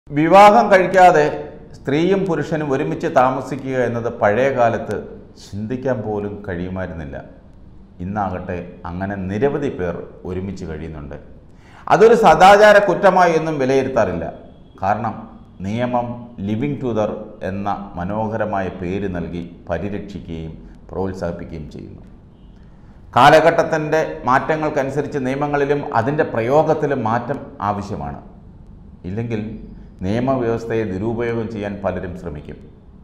വിവാഹം കഴിക്കാതെ സ്ത്രീയും പുരുഷനും ഒരുമിച്ച് താമസിക്കുക എന്നത് പഴയ കാലത്ത് ചിന്തിക്കാൻ പോലും കഴിയുമായിരുന്നില്ല ഇന്നാകട്ടെ അങ്ങനെ നിരവധി പേർ ഒരുമിച്ച് കഴിയുന്നുണ്ട് അതൊരു സദാചാര കുറ്റമായി ഒന്നും വിലയിരുത്താറില്ല കാരണം നിയമം ലിവിങ് ടുദർ എന്ന മനോഹരമായ പേര് നൽകി പരിരക്ഷിക്കുകയും പ്രോത്സാഹിപ്പിക്കുകയും ചെയ്യുന്നു കാലഘട്ടത്തിൻ്റെ മാറ്റങ്ങൾക്കനുസരിച്ച് നിയമങ്ങളിലും അതിൻ്റെ പ്രയോഗത്തിലും മാറ്റം ആവശ്യമാണ് ഇല്ലെങ്കിൽ നിയമവ്യവസ്ഥയെ ദുരുപയോഗം ചെയ്യാൻ പലരും ശ്രമിക്കും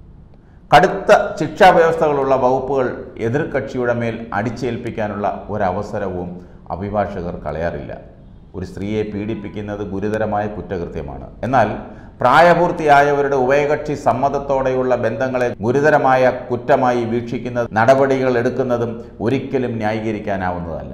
കടുത്ത ശിക്ഷാ വ്യവസ്ഥകളുള്ള വകുപ്പുകൾ എതിർകക്ഷിയുടെ മേൽ അടിച്ചേൽപ്പിക്കാനുള്ള ഒരവസരവും അഭിഭാഷകർ കളയാറില്ല ഒരു സ്ത്രീയെ പീഡിപ്പിക്കുന്നത് ഗുരുതരമായ കുറ്റകൃത്യമാണ് എന്നാൽ പ്രായപൂർത്തിയായവരുടെ ഉഭയകക്ഷി സമ്മതത്തോടെയുള്ള ബന്ധങ്ങളെ ഗുരുതരമായ കുറ്റമായി വീക്ഷിക്കുന്ന നടപടികൾ എടുക്കുന്നതും ഒരിക്കലും ന്യായീകരിക്കാനാവുന്നതല്ല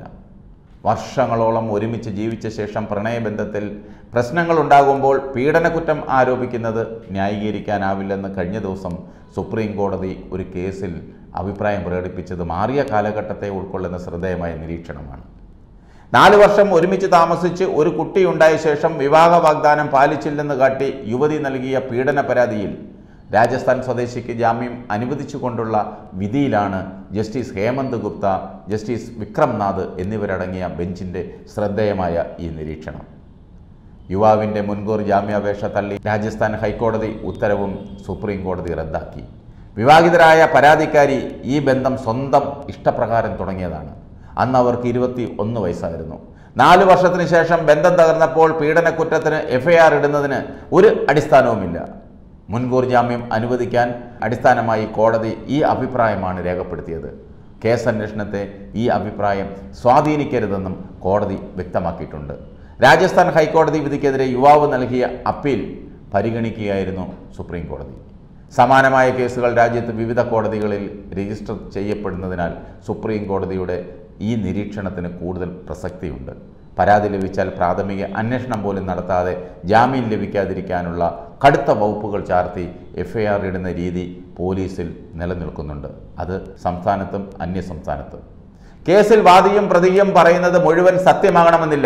വർഷങ്ങളോളം ഒരുമിച്ച് ജീവിച്ച ശേഷം പ്രണയബന്ധത്തിൽ പ്രശ്നങ്ങൾ ഉണ്ടാകുമ്പോൾ പീഡനക്കുറ്റം ആരോപിക്കുന്നത് ന്യായീകരിക്കാനാവില്ലെന്ന് കഴിഞ്ഞ ദിവസം സുപ്രീം കോടതി ഒരു കേസിൽ അഭിപ്രായം പ്രകടിപ്പിച്ചത് മാറിയ കാലഘട്ടത്തെ ഉൾക്കൊള്ളുന്ന ശ്രദ്ധേയമായ നിരീക്ഷണമാണ് നാല് വർഷം ഒരുമിച്ച് താമസിച്ച് ഒരു കുട്ടിയുണ്ടായ ശേഷം വിവാഹ വാഗ്ദാനം പാലിച്ചില്ലെന്ന് കാട്ടി യുവതി നൽകിയ പീഡന പരാതിയിൽ രാജസ്ഥാൻ സ്വദേശിക്ക് ജാമ്യം അനുവദിച്ചുകൊണ്ടുള്ള വിധിയിലാണ് ജസ്റ്റിസ് ഹേമന്ത് ഗുപ്ത ജസ്റ്റിസ് വിക്രം നാഥ് എന്നിവരടങ്ങിയ ബെഞ്ചിൻ്റെ ശ്രദ്ധേയമായ ഈ നിരീക്ഷണം യുവാവിൻ്റെ മുൻകൂർ ജാമ്യാപേക്ഷ തള്ളി രാജസ്ഥാൻ ഹൈക്കോടതി ഉത്തരവും സുപ്രീം കോടതി റദ്ദാക്കി വിവാഹിതരായ പരാതിക്കാരി ഈ ബന്ധം സ്വന്തം ഇഷ്ടപ്രകാരം തുടങ്ങിയതാണ് അന്ന് അവർക്ക് ഇരുപത്തി ഒന്ന് വയസ്സായിരുന്നു നാല് വർഷത്തിന് ശേഷം ബന്ധം തകർന്നപ്പോൾ പീഡനക്കുറ്റത്തിന് എഫ്ഐആർ ഇടുന്നതിന് ഒരു അടിസ്ഥാനവുമില്ല മുൻകൂർ ജാമ്യം അനുവദിക്കാൻ അടിസ്ഥാനമായി കോടതി ഈ അഭിപ്രായമാണ് രേഖപ്പെടുത്തിയത് കേസന്വേഷണത്തെ ഈ അഭിപ്രായം സ്വാധീനിക്കരുതെന്നും കോടതി വ്യക്തമാക്കിയിട്ടുണ്ട് രാജസ്ഥാൻ ഹൈക്കോടതി വിധിക്കെതിരെ യുവാവ് നൽകിയ അപ്പീൽ പരിഗണിക്കുകയായിരുന്നു സുപ്രീം കോടതി സമാനമായ കേസുകൾ രാജ്യത്ത് വിവിധ കോടതികളിൽ രജിസ്റ്റർ ചെയ്യപ്പെടുന്നതിനാൽ സുപ്രീം കോടതിയുടെ ഈ നിരീക്ഷണത്തിന് കൂടുതൽ പ്രസക്തിയുണ്ട് പരാതി ലഭിച്ചാൽ പ്രാഥമിക അന്വേഷണം പോലും നടത്താതെ ജാമ്യം ലഭിക്കാതിരിക്കാനുള്ള കടുത്ത വകുപ്പുകൾ ചാർത്തി എഫ്ഐആർ ഇടുന്ന രീതി പോലീസിൽ നിലനിൽക്കുന്നുണ്ട് അത് സംസ്ഥാനത്തും അന്യ സംസ്ഥാനത്തും കേസിൽ വാദിയും പ്രതിയും പറയുന്നത് മുഴുവൻ സത്യമാകണമെന്നില്ല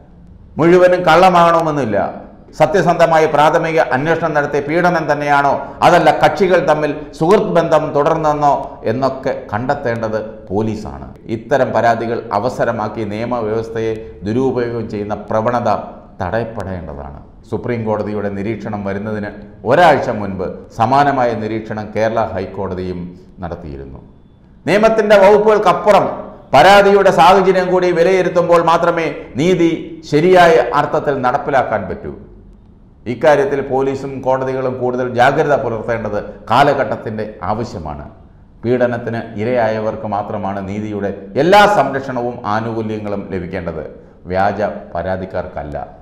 മുഴുവനും കള്ളമാകണമെന്നില്ല സത്യസന്ധമായി പ്രാഥമിക അന്വേഷണം നടത്തിയ പീഡനം തന്നെയാണോ അതല്ല കക്ഷികൾ തമ്മിൽ സുഹൃത്ത് ബന്ധം തുടർന്നെന്നോ എന്നൊക്കെ കണ്ടെത്തേണ്ടത് പോലീസാണ് ഇത്തരം പരാതികൾ അവസരമാക്കി നിയമവ്യവസ്ഥയെ ദുരുപയോഗം ചെയ്യുന്ന പ്രവണത തടയപ്പെടേണ്ടതാണ് സുപ്രീം കോടതിയുടെ നിരീക്ഷണം വരുന്നതിന് ഒരാഴ്ച മുൻപ് സമാനമായ നിരീക്ഷണം കേരള ഹൈക്കോടതിയും നടത്തിയിരുന്നു നിയമത്തിൻ്റെ വകുപ്പുകൾക്കപ്പുറം പരാതിയുടെ സാഹചര്യം കൂടി വിലയിരുത്തുമ്പോൾ മാത്രമേ നീതി ശരിയായ അർത്ഥത്തിൽ നടപ്പിലാക്കാൻ പറ്റൂ ഇക്കാര്യത്തിൽ പോലീസും കോടതികളും കൂടുതൽ ജാഗ്രത പുലർത്തേണ്ടത് കാലഘട്ടത്തിൻ്റെ ആവശ്യമാണ് പീഡനത്തിന് ഇരയായവർക്ക് മാത്രമാണ് നീതിയുടെ എല്ലാ സംരക്ഷണവും ആനുകൂല്യങ്ങളും ലഭിക്കേണ്ടത് വ്യാജ പരാതിക്കാർക്കല്ല